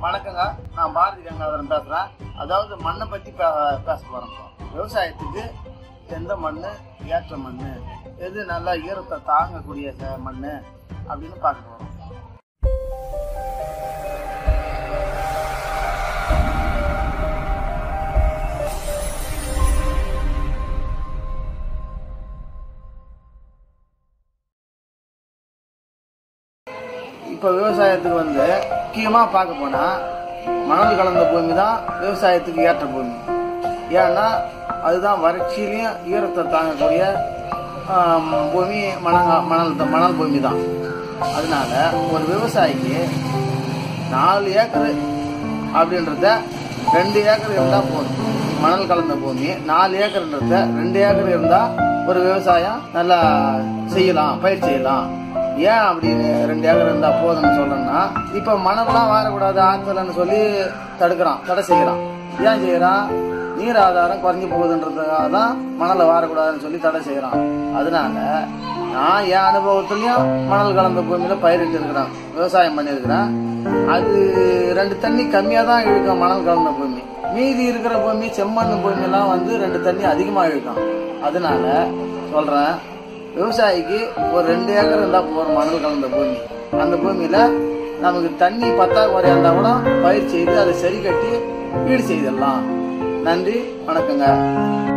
வணக்கங்க நான் பாரதி கங்காதரன் பேசுறேன் அதாவது மண்ணை பத்தி பே- பேச போறோம் இப்போ. விவசாயத்துக்கு எந்த மண் ஏற்ற மண் எது நல்லா ஈரத்தை தாங்கக்கூடிய ச- மண் அப்படின்னு பார்க்க போறோம் இப்போ விவசாயத்துக்கு வந்து முக்கியமாக பார்க்க போனால் மணல் கலந்த பூமி தான் விவசாயத்துக்கு ஏற்ற பூமி ஏன்னா அதுதான் வறட்சியிலையும் ஈரத்தை தாங்கக்கூடிய ஆம், பூமி மணல் மணல் தான்- மணல் பூமி தான் அதனால ஒரு விவசாயிக்கு நாலு ஏக்கர் அப்படின்றத ரெண்டு ஏக்கர் இருந்தால் போதும் மணல் கலந்த பூமி நாலு ஏக்கர்ன்றத ரெண்டு ஏக்கர் இருந்தால் ஒரு விவசாயம் நல்லா செய்யலாம் பயிர் செய்யலாம் ஏன் அப்படின்னு ரெண்டு ஏக்கர் இருந்தா போதும்னு சொல்றேன்னா இப்ப மணல்லாம் வாரக்கூடாது ஆத்தலன்னு சொல்லி தடுக்கிறான் தடை செய்யறான் ஏன் செய்யறான் நீர் ஆதாரம் குறைஞ்சு போகுதுன்றதுக்காக தான் மணலை வாரக்கூடாதுன்னு சொல்லி தடை செய்யறான் அதனால நான் என் அனுபவத்துலயும் மணல் கலந்த பூமியில பயிரிட்டு இருக்கிறேன் விவசாயம் பண்ணியிருக்கிறேன் அது ரெண்டு தண்ணி கம்மியா தான் இழுக்கும் மணல் கலந்த பூமி மீதி இருக்கிற பூமி செம்மண் பூமி எல்லாம் வந்து ரெண்டு தண்ணி அதிகமா இழுக்கும் அதனால சொல்றேன் விவசாயிக்கு ஒரு ரெண்டு ஏக்கர் இருந்தா போறோம் மணல் கலந்த பூமி அந்த பூமியில நமக்கு தண்ணி பத்தாக்குறையா இருந்தா கூட பயிர் செய்து அதை சரி கட்டி வீடு செய்திடலாம் நன்றி வணக்கங்க